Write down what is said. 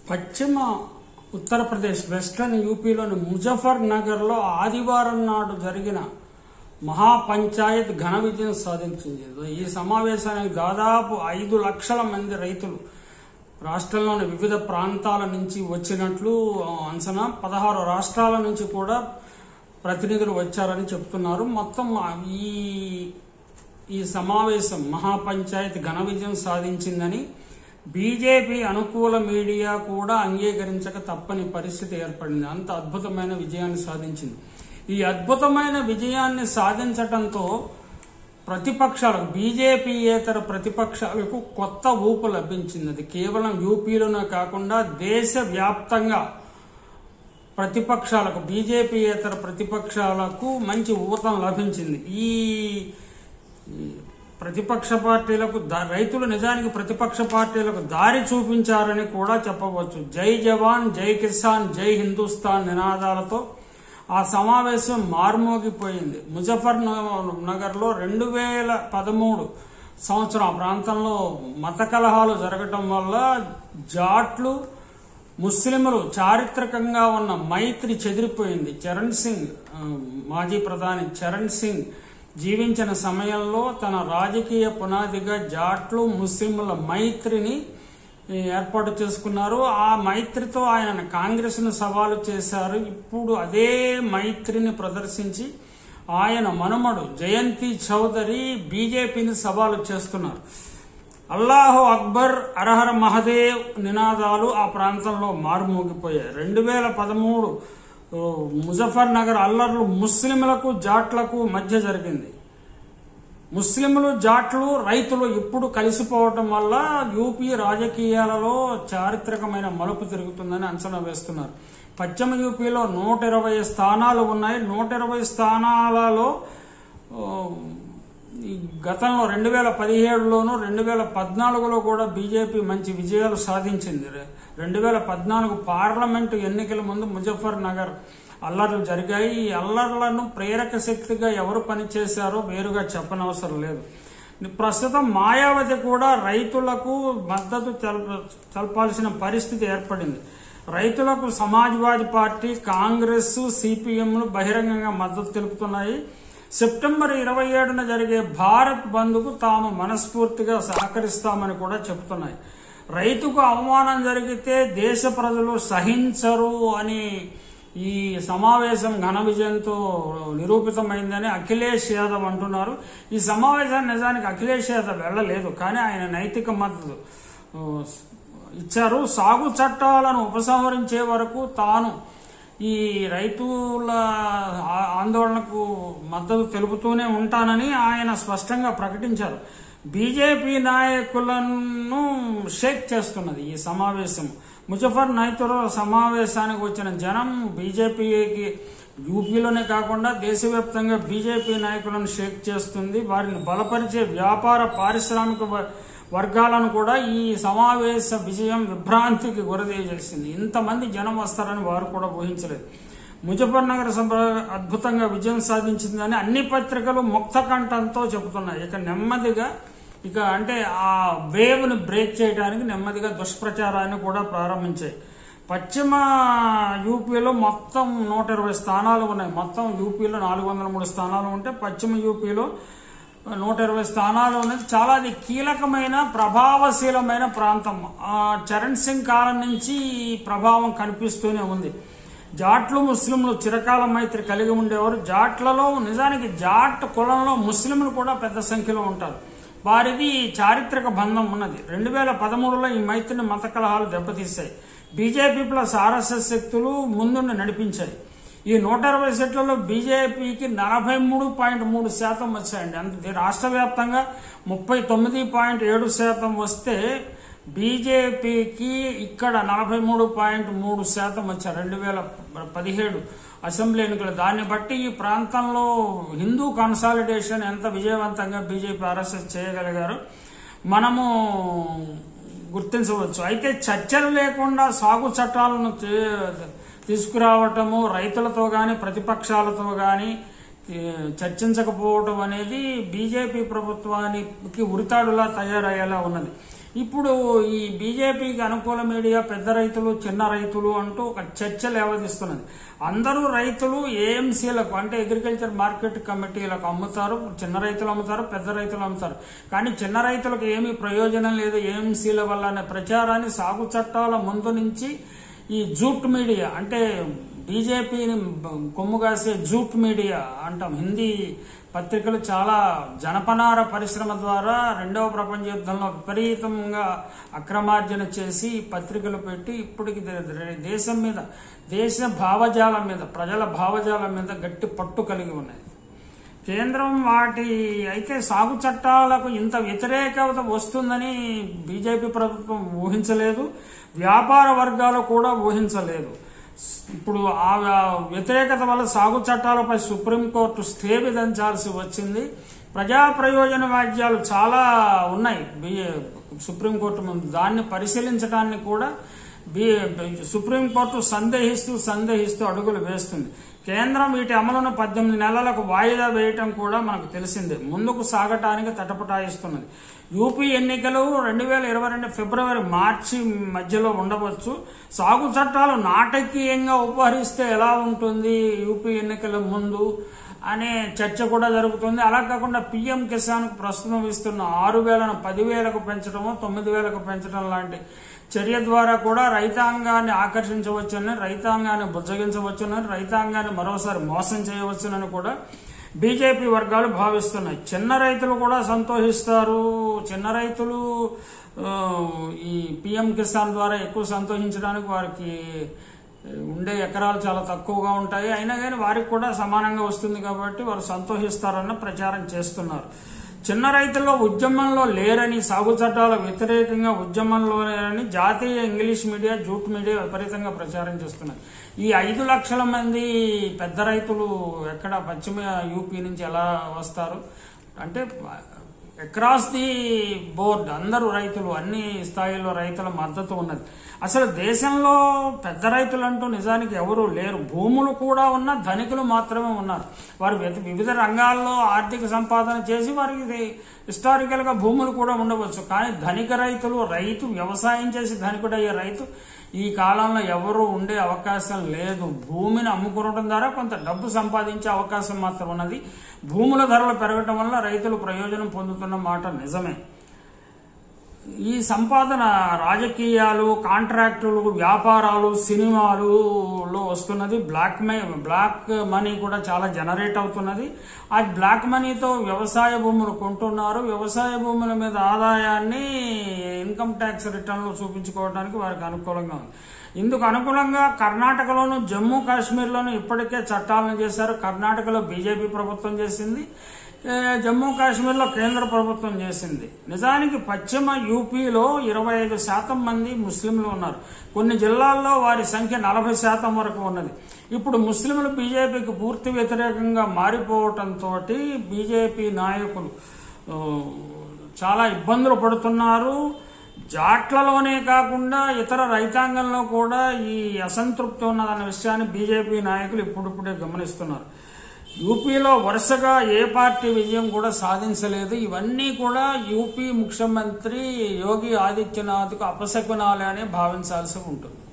పశ్చిమ ఉత్తరప్రదేశ్ వెస్ట్రన్ యూపీలోని ముజఫర్ నగర్లో ఆదివారం నాడు జరిగిన మహాపంచాయత్ ఘన విజయం సాధించింది ఈ సమావేశానికి దాదాపు ఐదు లక్షల మంది రైతులు రాష్ట్రంలోని వివిధ ప్రాంతాల నుంచి వచ్చినట్లు అంచనా పదహారు రాష్ట్రాల నుంచి కూడా ప్రతినిధులు వచ్చారని చెప్తున్నారు మొత్తం ఈ ఈ సమావేశం మహాపంచాయత్ ఘన విజయం సాధించిందని బీజేపీ అనుకూల మీడియా కూడా అంగీకరించక తప్పని పరిస్థితి ఏర్పడింది అంత అద్భుతమైన విజయాన్ని సాధించింది ఈ అద్భుతమైన విజయాన్ని సాధించటంతో ప్రతిపక్షాలకు బీజేపీయేతర ప్రతిపక్షాలకు కొత్త ఊపు లభించింది అది కేవలం యూపీలోనే కాకుండా దేశవ్యాప్తంగా ప్రతిపక్షాలకు బీజేపీయేతర ప్రతిపక్షాలకు మంచి ఊతం లభించింది ఈ ఈ ప్రతిపక్ష పార్టీలకు దా- రైతులు నిజానికి ప్రతిపక్ష పార్టీలకు దారి చూపించారని కూడా చెప్పవచ్చు జై జవాన్ జై కిసాన్ జై హిందుస్థాన్ నినాదాలతో ఆ సమావేశం మార్మోగిపోయింది ముజఫర్ నగర్ లో రెండు వేల పదమూడు సంవత్సరం ఆ ప్రాంతంలో మత కలహాలు జరగటం వల్ల జాట్లు ముస్లింలు చారిత్రకంగా ఉన్న మైత్రి చెదిరిపోయింది చరణ్ సింగ్ ఆ, మాజీ ప్రధాని చరణ్ సింగ్ జీవించిన సమయంలో తన రాజకీయ పునాదిగా జాట్లు ముస్లింల మైత్రిని ఈ, ఏర్పాటు చేసుకున్నారు ఆ మైత్రితో ఆయన కాంగ్రెస్ ను సవాలు చేశారు ఇప్పుడు అదే మైత్రిని ప్రదర్శించి ఆయన మనుమడు జయంతి చౌదరి బీజేపీని సవాలు చేస్తున్నారు అల్లాహు అక్బర్ అరహర మహదేవ్ నినాదాలు ఆ ప్రాంతంలో మారుమోగిపోయాయి రెండు వేల పదమూడు ముజఫర్ నగర్ అల్లర్లు ముస్లింలకు జాట్లకు మధ్య జరిగింది ముస్లింలు జాట్లు రైతులు ఇప్పుడు కలిసిపోవటం వల్ల యూపీ రాజకీయాలలో చారిత్రకమైన మలుపు తిరుగుతుందని అంచనా వేస్తున్నారు పశ్చిమ యూపీలో నూట ఇరవై స్థానాలు ఉన్నాయి నూట ఇరవై స్థానాలలో ఆ, ఈ గతంలో రెండు వేల పదిహేడులోను రెండు వేల పద్నాలుగులో కూడా బీజేపీ మంచి విజయాలు సాధించింది రెండు వేల పద్నాలుగు పార్లమెంటు ఎన్నికల ముందు ముజఫర్ నగర్ అల్లర్లు జరిగాయి ఈ అల్లర్లను ప్రేరక శక్తిగా ఎవరు పనిచేశారో వేరుగా చెప్పనవసరం లేదు ప్రస్తుతం మాయావతి కూడా రైతులకు మద్దతు తెలప- తెలపాల్సిన పరిస్థితి ఏర్పడింది రైతులకు సమాజ్వాదీ పార్టీ కాంగ్రెస్ సిపిఎంలు బహిరంగంగా మద్దతు తెలుపుతున్నాయి సెప్టెంబర్ ఇరవై ఏడున జరిగే భారత్ బంద్కు తాము మనస్ఫూర్తిగా సహకరిస్తామని కూడా చెబుతున్నాయి రైతుకు అవమానం జరిగితే దేశ ప్రజలు సహించరు అని ఈ సమావేశం ఘన విజయంతో నిరూపితమైందని అఖిలేష్ యాదవ్ అంటున్నారు ఈ సమావేశాన్ని నిజానికి అఖిలేష్ యాదవ్ వెళ్ళలేదు కానీ ఆయన నైతిక మద్దతు ఆ, ఇచ్చారు సాగు చట్టాలను ఉపసంహరించే వరకు తాను ఈ రైతుల ఆ- ఆందోళనకు మద్దతు తెలుపుతూనే ఉంటానని ఆయన స్పష్టంగా ప్రకటించారు బీజేపీ నాయకులను షేక్ చేస్తున్నది ఈ సమావేశం ముజఫర్ నైతుల సమావేశానికి వచ్చిన జనం బీజేపీకి యూపీలోనే కాకుండా దేశవ్యాప్తంగా బీజేపీ నాయకులను షేక్ చేస్తుంది వారిని బలపరిచే వ్యాపార పారిశ్రామిక వ- వర్గాలను కూడా ఈ సమావేశ విజయం విభ్రాంతికి గురదేసేసింది ఇంతమంది జనం వస్తారని వారు కూడా ఊహించలేదు ముజఫర్ నగర్ సభ అద్భుతంగా విజయం సాధించిందని అన్ని పత్రికలు ముక్త కంఠంతో చెబుతున్నాయి ఇక నెమ్మదిగా ఇక అంటే ఆ వేవ్ ని బ్రేక్ చేయడానికి నెమ్మదిగా దుష్ప్రచారాన్ని కూడా ప్రారంభించాయి పశ్చిమ యూపీలో మొత్తం నూట ఇరవై స్థానాలు ఉన్నాయి మొత్తం యూపీలో నాలుగు వందల మూడు స్థానాలు ఉంటే పశ్చిమ యూపీలో నూట ఇరవై స్థానాలు ఉన్నది చాలా అది కీలకమైన ప్రభావశీలమైన ప్రాంతం ఆ చరణ్ సింగ్ కాలం నుంచి ఈ ప్రభావం కనిపిస్తూనే ఉంది జాట్లు ముస్లింలు చిరకాల మైత్రి కలిగి ఉండేవారు జాట్లలో నిజానికి జాట్ కులంలో ముస్లింలు కూడా పెద్ద సంఖ్యలో ఉంటారు వారిది చారిత్రక బంధం ఉన్నది రెండు వేల పదమూడులో ఈ మైత్రిని మత కలహాలు దెబ్బతీశాయి బీజేపీ ప్లస్ ఆర్ఎస్ఎస్ శక్తులు ముందుండి నడిపించాయి ఈ నూట ఇరవై సీట్లలో బీజేపీకి నలభై మూడు పాయింట్ మూడు శాతం వచ్చాయండి అంతే రాష్ట్ర వ్యాప్తంగా ముప్పై తొమ్మిది పాయింట్ ఏడు శాతం వస్తే బీజేపీకి ఇక్కడ నలభై మూడు పాయింట్ మూడు శాతం వచ్చారు రెండు వేల పదిహేడు అసెంబ్లీ ఎన్నికలు దాన్ని బట్టి ఈ ప్రాంతంలో హిందూ కన్సాలిడేషన్ ఎంత విజయవంతంగా బీజేపీ ఆర్ఎస్ఎస్ చేయగలిగారు మనము గుర్తించవచ్చు అయితే చర్చలు లేకుండా సాగు చట్టాలను తీ- తీసుకురావటము రైతులతో గాని ప్రతిపక్షాలతో గాని ఏ, చర్చించకపోవటం అనేది బీజేపీ ప్రభుత్వానికి ఉరితాడులా తయారయ్యేలా ఉన్నది ఇప్పుడు ఈ బీజేపీకి అనుకూల మీడియా పెద్ద రైతులు చిన్న రైతులు అంటూ ఒక చర్చ లేవదీస్తున్నది అందరూ రైతులు ఏఎంసీలకు అంటే అగ్రికల్చర్ మార్కెట్ కమిటీలకు అమ్ముతారు చిన్న రైతులు అమ్ముతారు పెద్ద రైతులు అమ్ముతారు కానీ చిన్న రైతులకు ఏమీ ప్రయోజనం లేదు ఏఎంసీల వల్ల అనే ప్రచారాన్ని సాగు చట్టాల ముందు నుంచి ఈ జూట్ మీడియా అంటే బీజేపీని కొమ్ముగాసే జూట్ మీడియా అంటాం హిందీ పత్రికలు చాలా జనపనార పరిశ్రమ ద్వారా రెండవ ప్రపంచ యుద్ధంలో విపరీతంగా అక్రమార్జన చేసి పత్రికలు పెట్టి ఇప్పటికి దే- దే- దేశం మీద దేశ భావజాలం మీద ప్రజల భావజాలం మీద గట్టి పట్టు కలిగి ఉన్నాయి కేంద్రం వాటి అయితే సాగు చట్టాలకు ఇంత వ్యతిరేకత వస్తుందని బీజేపీ ప్రభుత్వం ఊహించలేదు వ్యాపార వర్గాలు కూడా ఊహించలేదు ఇప్పుడు ఆ వ్యతిరేకత వల్ల సాగు చట్టాలపై సుప్రీంకోర్టు స్టే విధించాల్సి వచ్చింది ప్రజా ప్రయోజన వాద్యాలు చాలా ఉన్నాయి బి- సుప్రీంకోర్టు ముందు దాన్ని పరిశీలించడాన్ని కూడా బి- సుప్రీంకోర్టు సందేహిస్తూ సందేహిస్తూ అడుగులు వేస్తుంది కేంద్రం వీటి అమలును పద్దెనిమిది నెలలకు వాయిదా వేయటం కూడా మనకు తెలిసిందే ముందుకు సాగటానికి తటపటాయిస్తున్నది యూపీ ఎన్నికలు రెండు వేల ఇరవై రెండు ఫిబ్రవరి మార్చి మధ్యలో ఉండవచ్చు సాగు చట్టాలు నాటకీయంగా ఉపహరిస్తే ఎలా ఉంటుంది యూపీ ఎన్నికల ముందు అనే చర్చ కూడా జరుగుతుంది అలా కాకుండా పీఎం కిసాన్ ప్రస్తుతం ఇస్తున్న ఆరు వేలను పదివేలకు పెంచడము తొమ్మిది వేలకు పెంచడం లాంటి చర్య ద్వారా కూడా రైతాంగాన్ని ఆకర్షించవచ్చునని రైతాంగాన్ని బుజ్జగించవచ్చునని రైతాంగాన్ని మరోసారి మోసం చేయవచ్చునని కూడా బీజేపీ వర్గాలు భావిస్తున్నాయి చిన్న రైతులు కూడా సంతోషిస్తారు చిన్న రైతులు ఆ, ఈ పిఎం కిసాన్ ద్వారా ఎక్కువ సంతోషించడానికి వారికి ఉండే ఎకరాలు చాలా తక్కువగా ఉంటాయి అయినా కానీ వారికి కూడా సమానంగా వస్తుంది కాబట్టి వారు సంతోషిస్తారన్న ప్రచారం చేస్తున్నారు చిన్న రైతుల్లో ఉద్యమంలో లేరని సాగు చట్టాల వ్యతిరేకంగా ఉద్యమంలో లేరని జాతీయ ఇంగ్లీష్ మీడియా జూట్ మీడియా విపరీతంగా ప్రచారం చేస్తున్నారు ఈ ఐదు లక్షల మంది పెద్ద రైతులు ఎక్కడ పశ్చిమ యూపీ నుంచి ఎలా వస్తారు అంటే అక్రాస్ ది బోర్డ్ అందరూ రైతులు అన్ని స్థాయిల్లో రైతుల మద్దతు ఉన్నది అసలు దేశంలో పెద్ద రైతులు అంటూ నిజానికి ఎవరూ లేరు భూములు కూడా ఉన్న ధనికులు మాత్రమే ఉన్నారు వారు వివిధ- వివిధ రంగాల్లో ఆర్థిక సంపాదన చేసి వారికి ఇది హిస్టారికల్ గా భూములు కూడా ఉండవచ్చు కానీ ధనిక రైతులు రైతు వ్యవసాయం చేసి ధనికుడయ్యే రైతు ఈ కాలంలో ఎవరు ఉండే అవకాశం లేదు భూమిని అమ్ముకోవడం ద్వారా కొంత డబ్బు సంపాదించే అవకాశం మాత్రం ఉన్నది భూముల ధరలు పెరగటం వల్ల రైతులు ప్రయోజనం పొందుతున్న మాట నిజమే ఈ సంపాదన రాజకీయాలు కాంట్రాక్టులు వ్యాపారాలు సినిమాలులో వస్తున్నది బ్లాక్ మై బ్లాక్ మనీ కూడా చాలా జనరేట్ అవుతున్నది ఆ బ్లాక్ మనీతో వ్యవసాయ భూములు కొంటున్నారు వ్యవసాయ భూముల మీద ఆదాయాన్ని ఇన్కమ్ ట్యాక్స్ రిటర్న్లో చూపించుకోవడానికి వారికి అనుకూలంగా ఉంది ఇందుకు అనుకూలంగా కర్ణాటకలోను జమ్మూ కాశ్మీర్లోను ఇప్పటికే చట్టాలను చేశారు కర్ణాటకలో బీజేపీ ప్రభుత్వం చేసింది ఏ, జమ్మూ కాశ్మీర్లో కేంద్ర ప్రభుత్వం చేసింది నిజానికి పశ్చిమ యూపీలో ఇరవై ఐదు శాతం మంది ముస్లింలు ఉన్నారు కొన్ని జిల్లాల్లో వారి సంఖ్య నలభై శాతం వరకు ఉన్నది ఇప్పుడు ముస్లింలు బీజేపీకి పూర్తి వ్యతిరేకంగా మారిపోవటంతో బీజేపీ నాయకులు ఆ, చాలా ఇబ్బందులు పడుతున్నారు జాట్లలోనే కాకుండా ఇతర రైతాంగంలో కూడా ఈ అసంతృప్తి ఉన్నదన్న విషయాన్ని బీజేపీ నాయకులు ఇప్పుడిప్పుడే గమనిస్తున్నారు యూపీలో వరుసగా ఏ పార్టీ విజయం కూడా సాధించలేదు ఇవన్నీ కూడా యూపీ ముఖ్యమంత్రి యోగి ఆదిత్యనాథ్కు అపశకునాలే అని భావించాల్సి ఉంటుంది